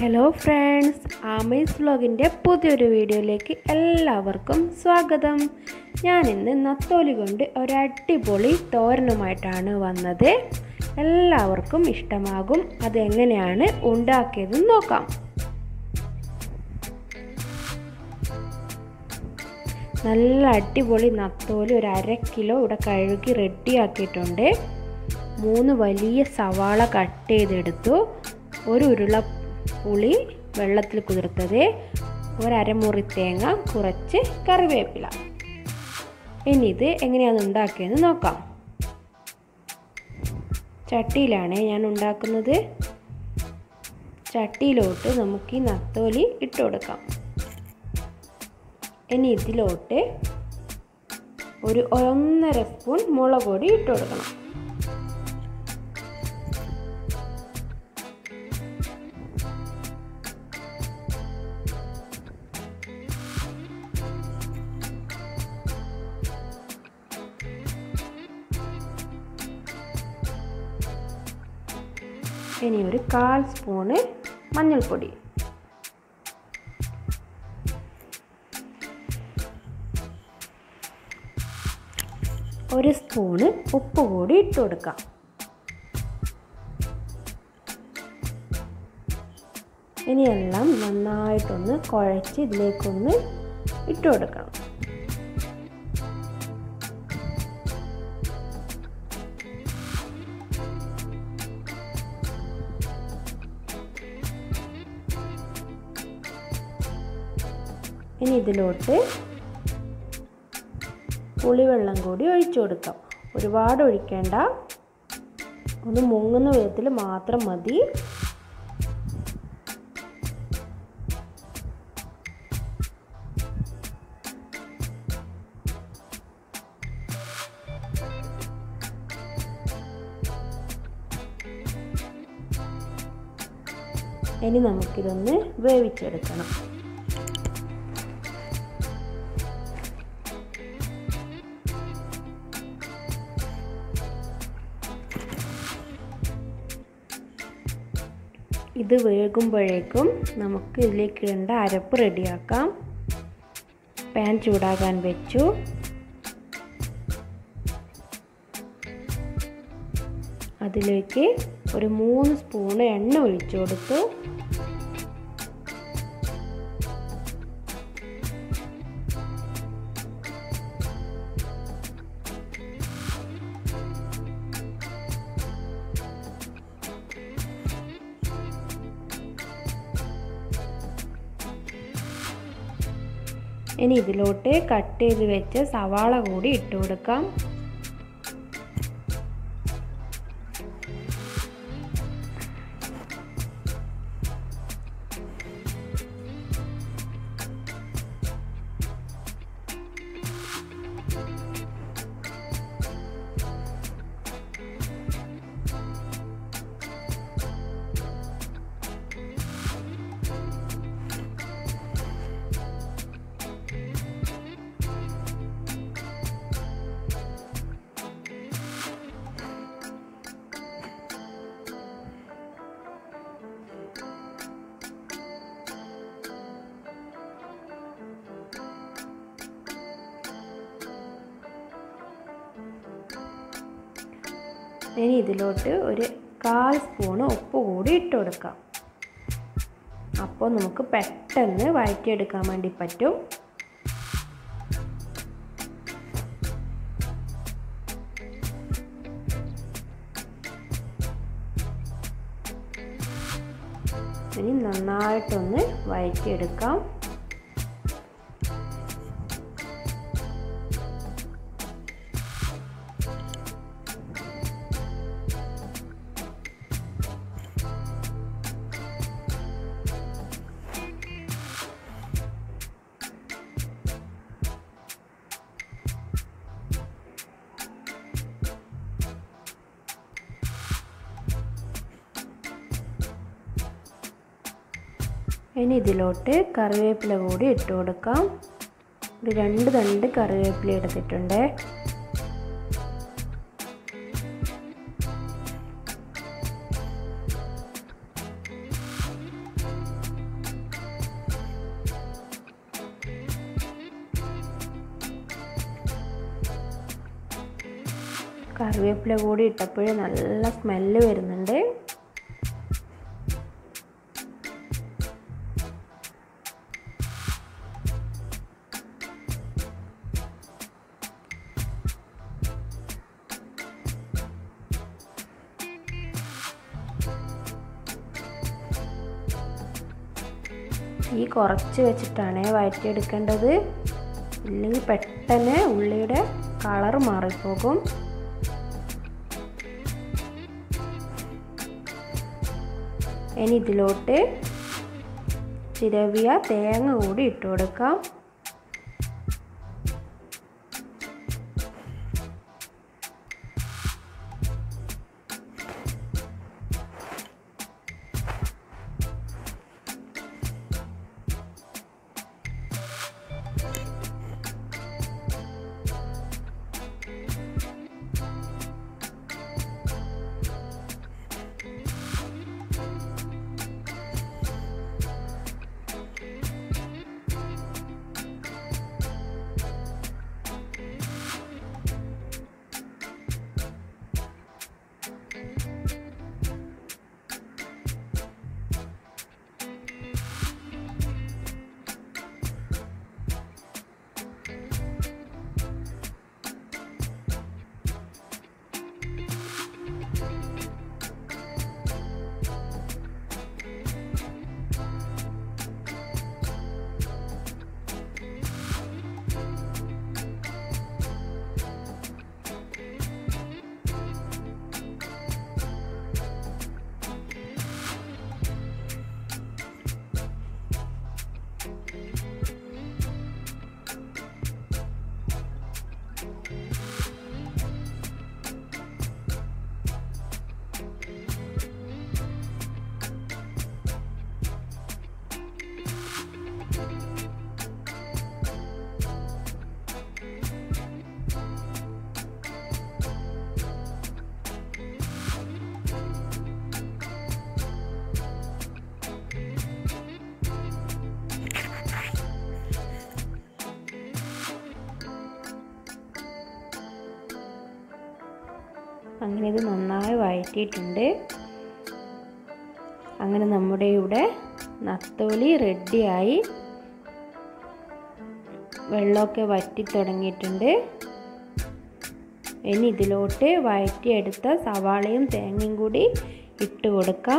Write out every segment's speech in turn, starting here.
hello friends Ami's വ്ലോഗിൻ്റെ പുതിയൊരു വീഡിയോയിലേക്ക് എല്ലാവർക്കും സ്വാഗതം ഞാൻ ഇന്ന് നത്തോലി കൊണ്ട് ഒരു അടിപൊളി തോരനുമായിട്ടാണ് വന്നത് എല്ലാവർക്കും ഇഷ്ടമാകും അതെങ്ങനെയാണ് ഉണ്ടാക്കിയതെന്ന് നോക്കാം നല്ല അടിപൊളി നത്തോലി ഒരു അര കിലോ ഇവിടെ കഴുകി റെഡിയാക്കിയിട്ടുണ്ട് മൂന്ന് വലിയ സവാള കട്ട് ചെയ്തെടുത്തു ഒരു ഉരുള പുളി വെള്ളത്തിൽ കുതിർത്തത് ഒരമുറി തേങ്ങ കുറച്ച് കറിവേപ്പില ഇനി ഇത് എങ്ങനെയാണ് ഉണ്ടാക്കിയതെന്ന് നോക്കാം ചട്ടിയിലാണ് ഞാൻ ഉണ്ടാക്കുന്നത് ചട്ടിയിലോട്ട് നമുക്ക് ഈ നത്തോലി ഇട്ട് കൊടുക്കാം ഇനി ഇതിലോട്ട് ഒരു ഒന്നര സ്പൂൺ മുളക് പൊടി ഇട്ട് കൊടുക്കണം ഇനി ഒരു കാൽ സ്പൂണ് മഞ്ഞൾപ്പൊടി ഒരു സ്പൂണ് ഉപ്പ് കൂടി ഇട്ട് കൊടുക്കാം ഇനിയെല്ലാം നന്നായിട്ടൊന്ന് കുഴച്ച് ഇതിലേക്കൊന്ന് ഇട്ട് കൊടുക്കണം ഇനി ഇതിലോട്ട് പുളിവെള്ളം കൂടി ഒഴിച്ചു കൊടുക്കാം ഒരുപാട് ഒഴിക്കേണ്ട ഒന്ന് മുങ്ങുന്ന വിധത്തിൽ മാത്രം മതി ഇനി നമുക്കിതൊന്ന് വേവിച്ചെടുക്കണം ഇത് വേകുമ്പോഴേക്കും നമുക്ക് ഇതിലേക്ക് ഇടേണ്ട അരപ്പ് റെഡിയാക്കാം പാൻ ചൂടാകാൻ വെച്ചു അതിലേക്ക് ഒരു മൂന്ന് സ്പൂണ് എണ്ണ ഒഴിച്ചു കൊടുത്തു ഇനി ഇതിലോട്ട് കട്ട് ചെയ്ത് വെച്ച് സവാള കൂടി ഇട്ട് കൊടുക്കാം ഇനി ഇതിലോട്ട് ഒരു കാൽ സ്പൂണ് ഉപ്പ് കൂടി ഇട്ട് കൊടുക്കാം അപ്പോൾ നമുക്ക് പെട്ടെന്ന് വഴറ്റിയെടുക്കാൻ വേണ്ടി പറ്റും ഇനി നന്നായിട്ടൊന്ന് വഴറ്റിയെടുക്കാം ഇനി ഇതിലോട്ട് കറിവേപ്പില കൂടി ഇട്ട് കൊടുക്കാം ഒരു രണ്ട് തണ്ട് കറിവേപ്പില എടുത്തിട്ടുണ്ട് കറിവേപ്പില കൂടി ഇട്ടപ്പോഴേ നല്ല സ്മെല്ല് വരുന്നുണ്ട് ഈ കുറച്ച് വെച്ചിട്ടാണ് വഴറ്റിയെടുക്കേണ്ടത് ഇല്ലെങ്കിൽ പെട്ടെന്ന് ഉള്ളിയുടെ കളർ മാറിപ്പോകും ഇനി ഇതിലോട്ട് ചിരവിയ തേങ്ങ കൂടി ഇട്ട് കൊടുക്കാം അങ്ങനെ ഇത് നന്നായി വഴറ്റിയിട്ടുണ്ട് അങ്ങനെ നമ്മുടെ ഇവിടെ നത്തോലി റെഡിയായി വെള്ളമൊക്കെ വറ്റി തുടങ്ങിയിട്ടുണ്ട് ഇനി ഇതിലോട്ട് വഴറ്റിയെടുത്ത സവാളയും തേങ്ങയും കൂടി ഇട്ട് കൊടുക്കാം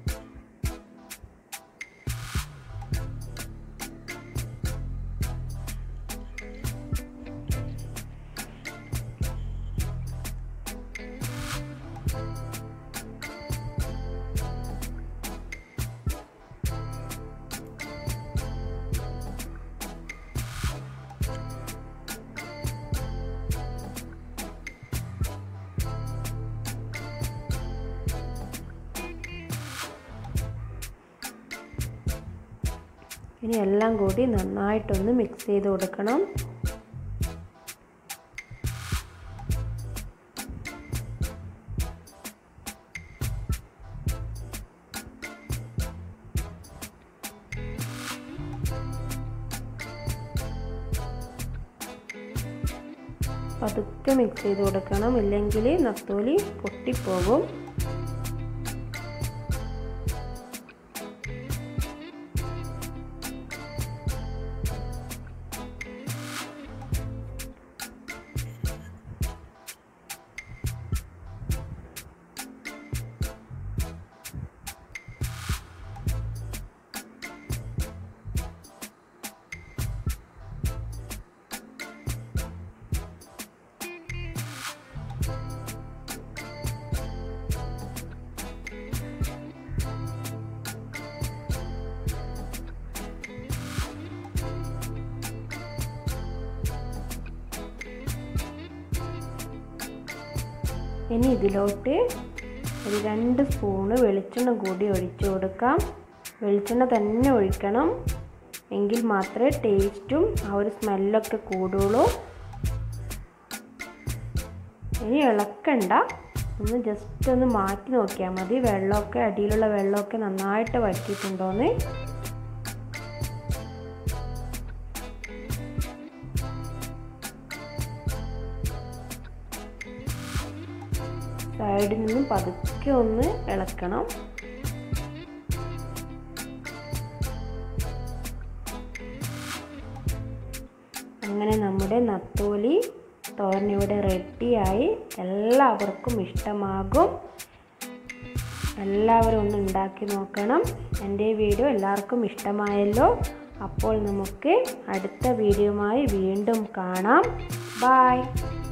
ഇനി എല്ലാം കൂടി നന്നായിട്ടൊന്ന് മിക്സ് ചെയ്ത് കൊടുക്കണം പതുക്കെ മിക്സ് ചെയ്ത് കൊടുക്കണം ഇല്ലെങ്കിൽ നത്തോലി പൊട്ടിപ്പോകും ഇനി ഇതിലോട്ട് ഒരു രണ്ട് സ്പൂണ് വെളിച്ചെണ്ണ കൂടി ഒഴിച്ചു കൊടുക്കാം വെളിച്ചെണ്ണ തന്നെ ഒഴിക്കണം എങ്കിൽ മാത്രമേ ടേസ്റ്റും ആ ഒരു സ്മെല്ലൊക്കെ കൂടുള്ളൂ ഇനി ഇളക്കണ്ട ഒന്ന് ജസ്റ്റ് ഒന്ന് മാറ്റി നോക്കിയാൽ മതി വെള്ളമൊക്കെ അടിയിലുള്ള വെള്ളമൊക്കെ നന്നായിട്ട് വറ്റിയിട്ടുണ്ടോയെന്ന് സൈഡിൽ നിന്നും പതുക്കെ ഒന്ന് ഇളക്കണം അങ്ങനെ നമ്മുടെ നത്തോലി തോരൻ ഇവിടെ റെഡിയായി എല്ലാവർക്കും ഇഷ്ടമാകും എല്ലാവരും ഒന്ന് ഉണ്ടാക്കി നോക്കണം എൻ്റെ വീഡിയോ എല്ലാവർക്കും ഇഷ്ടമായല്ലോ അപ്പോൾ നമുക്ക് അടുത്ത വീഡിയോയുമായി വീണ്ടും കാണാം ബായ്